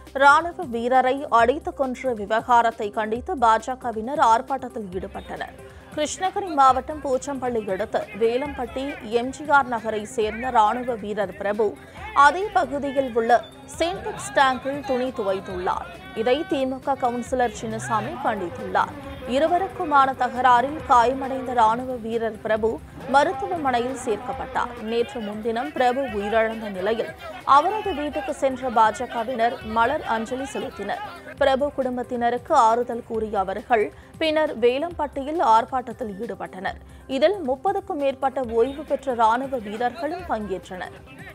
ராணுவ வீரரை அடித்துக் கொன்ற விவகாரத்தை கண்டித்து பாஜகவினர் ஆர்ப்பாட்டத்தில் ஈடுபட்டனர் கிருஷ்ணகிரி மாவட்டம் பூச்சம்பள்ளி அடுத்த வேலம்பட்டி எம்ஜிஆர் நகரை சேர்ந்த ராணுவ வீரர் பிரபு அதே பகுதியில் உள்ள சென்டெக்ஸ் டேங்கில் துணி துவைத்துள்ளார் இதை திமுக கவுன்சிலர் சின்னசாமி கண்டித்துள்ளார் இருவருக்குமான தகராறில் காயமடைந்த ராணுவ வீரர் பிரபு மருத்துவமனையில் சேர்க்கப்பட்டார் நேற்று முன்தினம் பிரபு உயிரிழந்த நிலையில் அவரது வீட்டுக்கு சென்ற பாஜகவினர் மலர் அஞ்சலி செலுத்தினர் பிரபு குடும்பத்தினருக்கு ஆறுதல் கூறிய அவர்கள் பின்னர் வேலம்பட்டியில் ஆர்ப்பாட்டத்தில் ஈடுபட்டனர் இதில் முப்பதுக்கும் மேற்பட்ட ஓய்வு பெற்ற ராணுவ வீரர்களும் பங்கேற்றனர்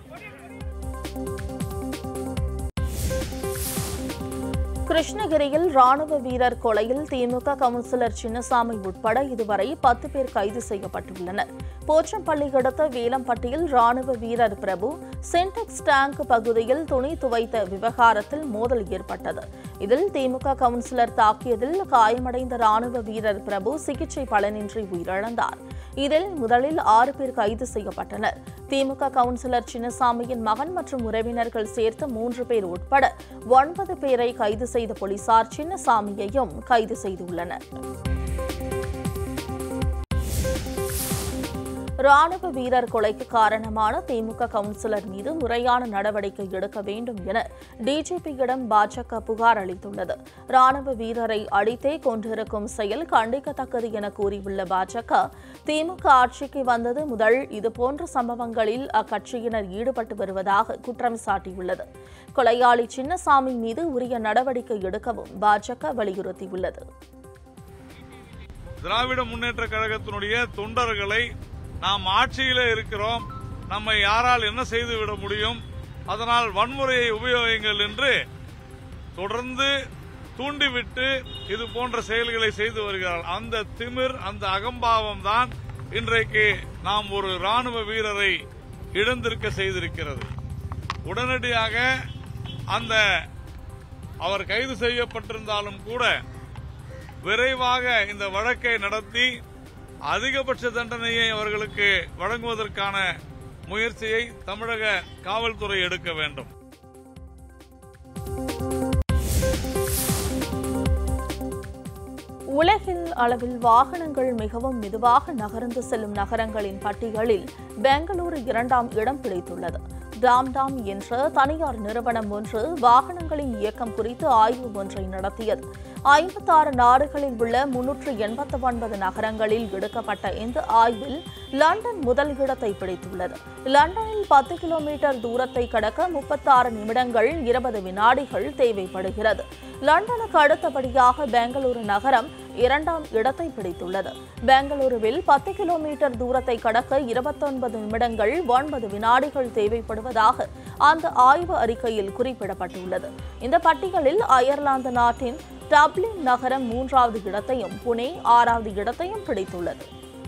கிருஷ்ணகிரியில் ராணுவ வீரர் கொலையில் திமுக கவுன்சிலர் சின்னசாமி உட்பட இதுவரை பத்து பேர் கைது செய்யப்பட்டுள்ளனர் போச்சம்பள்ளி அடுத்த வேலம்பட்டியில் ராணுவ வீரர் பிரபு சென்டெக்ஸ் டேங்க் பகுதியில் துணி துவைத்த விவகாரத்தில் மோதல் ஏற்பட்டது இதில் திமுக கவுன்சிலர் தாக்கியதில் காயமடைந்த ராணுவ வீரர் பிரபு சிகிச்சை பலனின்றி உயிரிழந்தார் இதில் முதலில் ஆறு பேர் கைது செய்யப்பட்டனர் திமுக கவுன்சிலர் சின்னசாமியின் மகன் மற்றும் உறவினர்கள் சேர்த்து மூன்று பேர் உட்பட ஒன்பது பேரை கைது செய்த போலீசார் சின்னசாமியையும் கைது செய்துள்ளனர் ராணுவ வீரர் கொலைக்கு காரணமான திமுக கவுன்சிலர் மீது முறையான நடவடிக்கை எடுக்க வேண்டும் என டிஜிபியிடம் பாஜக புகார் அளித்துள்ளது ராணுவ வீரரை அடித்தே கொண்டிருக்கும் செயல் கண்டிக்கத்தக்கது என கூறியுள்ள பாஜக திமுக ஆட்சிக்கு வந்தது முதல் இதுபோன்ற சம்பவங்களில் அக்கட்சியினர் ஈடுபட்டு வருவதாக குற்றம் சாட்டியுள்ளது கொலையாளி சின்னசாமி மீது உரிய நடவடிக்கை எடுக்கவும் பாஜக வலியுறுத்தியுள்ளது திராவிட முன்னேற்ற கழகத்தினுடைய தொண்டர்களை நாம் ஆட்சியில இருக்கிறோம் நம்மை யாரால் என்ன செய்து விட முடியும் அதனால் வன்முறையை உபயோகிங்கள் என்று தொடர்ந்து தூண்டிவிட்டு இது போன்ற செயல்களை செய்து வருகிறார் அந்த திமிர் அந்த அகம்பாவம் தான் இன்றைக்கு நாம் ஒரு ராணுவ வீரரை இழந்திருக்க செய்திருக்கிறது உடனடியாக அந்த அவர் கைது செய்யப்பட்டிருந்தாலும் கூட விரைவாக இந்த வழக்கை நடத்தி அதிகபட்ச தண்டனையை அவர்களுக்கு வழங்குவதற்கான முயற்சியை தமிழக காவல்துறை எடுக்க வேண்டும் உலகில் அளவில் வாகனங்கள் மிகவும் மெதுவாக நகர்ந்து செல்லும் நகரங்களின் பட்டியலில் பெங்களூரு இரண்டாம் இடம் பிடித்துள்ளது டாம்டாம் என்ற தனியார் நிறுவனம் ஒன்று வாகனங்களின் இயக்கம் குறித்து ஆய்வு ஒன்றை நடத்தியது ஐம்பத்தாறு நாடுகளில் உள்ள முன்னூற்று எண்பத்து ஒன்பது நகரங்களில் எடுக்கப்பட்ட இந்த ஆய்வில் லண்டன் முதல் இடத்தை பிடித்துள்ளது லண்டனில் பத்து கிலோமீட்டர் தூரத்தை கடக்க முப்பத்தாறு நிமிடங்கள் இருபது வினாடிகள் தேவைப்படுகிறது லண்டனுக்கு அடுத்தபடியாக பெங்களூரு நகரம் இரண்டாம் இடத்தை பிடித்துள்ளது பெங்களூருவில் பத்து கிலோமீட்டர் தூரத்தை கடக்க இருபத்தொன்பது நிமிடங்கள் ஒன்பது வினாடிகள் தேவைப்படுவதாக அந்த ஆய்வு அறிக்கையில் குறிப்பிடப்பட்டுள்ளது இந்த பட்டியலில் அயர்லாந்து நாட்டின் டப்ளின் நகரம் மூன்றாவது இடத்தையும் புனே ஆறாவது இடத்தையும் பிடித்துள்ளது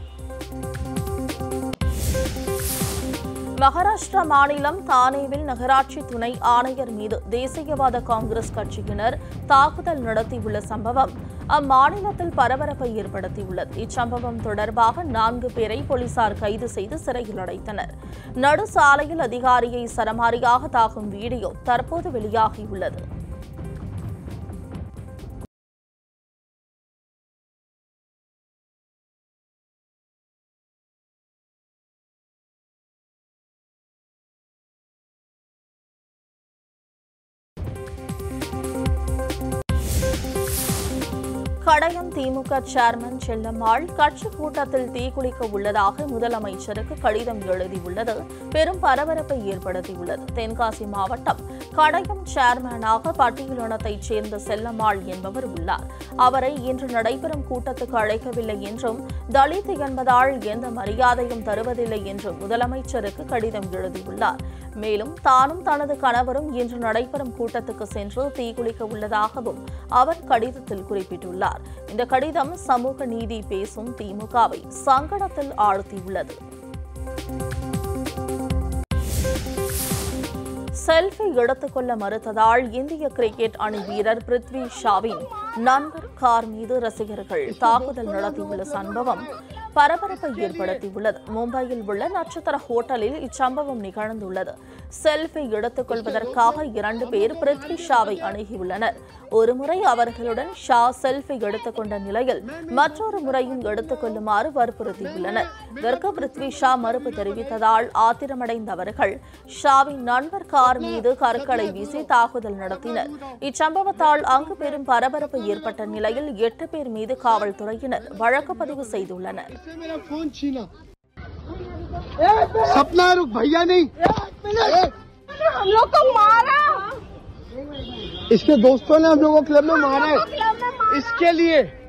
மகாராஷ்டிரா மாநிலம் தானேவில் நகராட்சி துணை ஆணையர் மீது தேசியவாத காங்கிரஸ் கட்சியினர் தாக்குதல் நடத்தியுள்ள சம்பவம் அம்மாநிலத்தில் பரபரப்பை ஏற்படுத்தியுள்ளது இச்சம்பவம் தொடர்பாக நான்கு பேரை போலீசார் கைது செய்து சிறையில் அடைத்தனர் நடு சாலையில் அதிகாரியை சரமாரியாக தாக்கும் வீடியோ தற்போது வெளியாகியுள்ளது கடையம் திமுக சேர்மன் செல்லம்மாள் கட்சி கூட்டத்தில் தீக்குளிக்க உள்ளதாக முதலமைச்சருக்கு கடிதம் எழுதியுள்ளது பெரும் பரபரப்பை ஏற்படுத்தியுள்ளது தென்காசி மாவட்டம் கடையம் சேர்மனாக பட்டியலினத்தைச் சேர்ந்த செல்லம்மாள் என்பவர் உள்ளார் அவரை இன்று நடைபெறும் கூட்டத்துக்கு அழைக்கவில்லை என்றும் தலித் என்பதால் எந்த மரியாதையும் தருவதில்லை என்றும் முதலமைச்சருக்கு கடிதம் எழுதியுள்ளார் மேலும் தானும் தனது கணவரும் இன்று நடைபெறும் கூட்டத்துக்கு சென்று தீக்குளிக்க உள்ளதாகவும் அவர் கடிதத்தில் குறிப்பிட்டுள்ளார் இந்த கடிதம் சமூக நீதி பேசும் திமுகவை சங்கடத்தில் ஆழ்த்தியுள்ளது செல்ஃபி எடுத்துக்கொள்ள மறுத்ததால் இந்திய கிரிக்கெட் அணி வீரர் பிருத்வி ஷாவின் நண்பர் கார் மீது ரசிகர்கள் தாக்குதல் நடத்தியுள்ள சம்பவம் பரபரப்பை ஏற்படுத்தியுள்ளது மும்பையில் உள்ள நட்சத்திர ஹோட்டலில் இச்சம்பவம் நிகழ்ந்துள்ளது செல்ஃபி எடுத்துக் கொள்வதற்காக இரண்டு பேர் பிருத்வி ஷாவை அணுகியுள்ளனர் ஒருமுறை அவர்களுடன் ஷா செல்ஃபி எடுத்துக் கொண்ட நிலையில் மற்றொரு முறையும் எடுத்துக் கொள்ளுமாறு வற்புறுத்தியுள்ளனர் இதற்கு பிருத்வி ஷா மறுப்பு தெரிவித்ததால் ஆத்திரமடைந்த அவர்கள் ஷாவின் நண்பர் கார் மீது கற்களை வீசி தாக்குதல் நடத்தினர் இச்சம்பவத்தால் அங்கு பெரும் பரபரப்பு ஏற்பட்ட நிலையில் எட்டு பேர் மீது காவல்துறையினர் வழக்கு பதிவு செய்துள்ளனர் इसने मेरा फोन छीना सपना रुक भैया नहीं हम लोग को मारा इसके दोस्तों ने हम लोगों को क्लब में मारा है क्लब में मारा इसके लिए